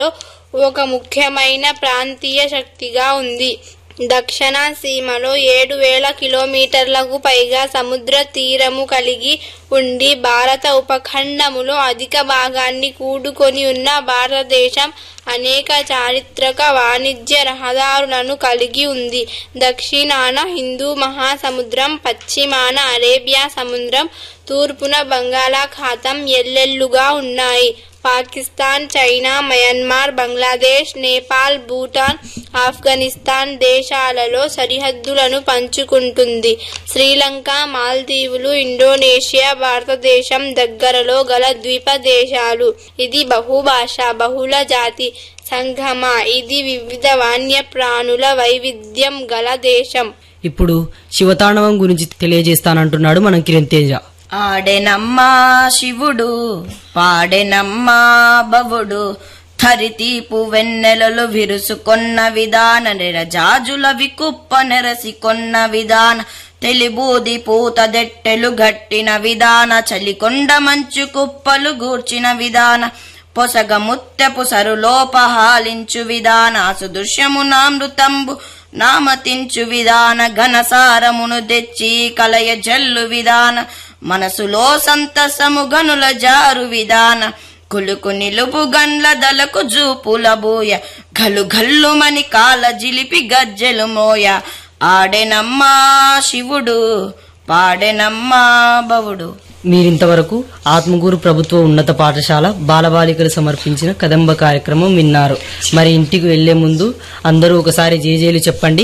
ఒక ముఖ్యమైన ప్రాంతీయ శక్తిగా ఉంది దక్షిణ సీమలో ఏడు వేల కిలోమీటర్లకు పైగా సముద్ర తీరము కలిగి ఉండి భారత ఉపఖండములో అధిక భాగాన్ని కూడుకొని ఉన్న భారతదేశం అనేక చారిత్రక వాణిజ్య రహదారులను కలిగి ఉంది దక్షిణాన హిందూ మహాసముద్రం పశ్చిమాన అరేబియా సముద్రం తూర్పున బంగాళాఖాతం ఎల్లెల్లుగా ఉన్నాయి పాకిస్తాన్ చైనా మయన్మార్ బంగ్లాదేశ్ నేపాల్ భూటాన్ ఆఫ్ఘనిస్తాన్ దేశాలలో సరిహద్దులను పంచుకుంటుంది శ్రీలంక మాల్దీవులు ఇండోనేషియా భారతదేశం దగ్గరలో గల ద్వీప దేశాలు ఇది బహుభాష బహుళ జాతి సంగమ ఇది వివిధ వన్యప్రాణుల వైవిధ్యం గల దేశం ఇప్పుడు శివతాండవం గురించి తెలియజేస్తానంటున్నాడు మన కిరణ్ తేజ ఆడెనమ్మా శివుడు పాడెనమ్మా బవుడు ధరితీపు వెన్నెలలు విరుసుకొన్న విధాన నెరజాజుల వికుప్ప నెరసికొన్న విధాన తెలిబూది పూత దెట్టెలు గట్టిన విధాన చలికొండ మంచు కుప్పలు గూర్చిన విధాన పొసగ ముత్తెపు సరులోపహాలించు విధాన సుదృశ్యము నామృతంబు నామతించు విధాన ఘనసారమును తెచ్చి కలయ జల్లు విధాన మనసులో సంతసము గనుల జారు విధాన కులుకు నిలుపు గండ్ల దలకు జూపుల బోయ గలు గల్లుమని కాల జిలిపి గజ్జెలు మోయ ఆడెనమ్మా శివుడు పాడెనమ్మా బవుడు మీరింతవరకు ఆత్మకూరు ప్రభుత్వ ఉన్నత పాఠశాల బాలబాలికలు సమర్పించిన కదంబ కార్యక్రమం విన్నారు మరి ఇంటికి వెళ్లే ముందు అందరూ ఒకసారి జేజేలు చెప్పండి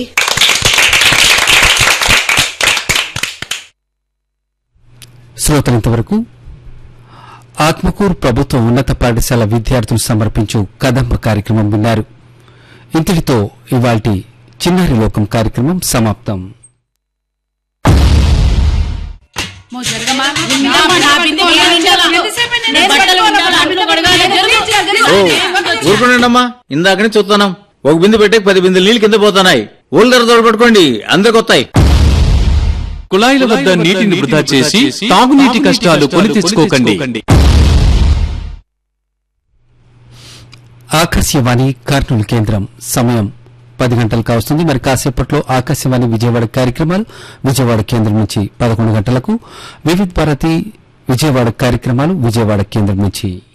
శ్రోతలింతవరకు ఆత్మకూరు ప్రభుత్వ ఉన్నత పాఠశాల విద్యార్థులు సమర్పించు కదంబ కార్యక్రమం విన్నారు ఇంతటితో ఇవాల్టి చిన్నారి లోకం కార్యక్రమం సమాప్తం ఓ ఊరుకోండమ్మా ఇందాక నుంచి చూస్తున్నాం ఒక బిందె పెట్టే పది బిందెలు నీళ్ళు కింద పోతున్నాయి ఓల్డర్ తోడు పట్టుకోండి అందరికి వస్తాయి కుళాయిల వద్ద నీటిని వృధా చేసి తాగునీటి కష్టాలు కొని తెచ్చుకోకండి ఆకాశవాణి కర్నూలు కేంద్రం సమయం పది గంటలు కావస్తుంది మరి కాసేపట్లో ఆకాశవాణి విజయవాడ కార్యక్రమాలు విజయవాడ కేంద్రం నుంచి పదకొండు గంటలకు వివిధ భారతి విజయవాడ కార్యక్రమాలు విజయవాడ కేంద్రం నుంచి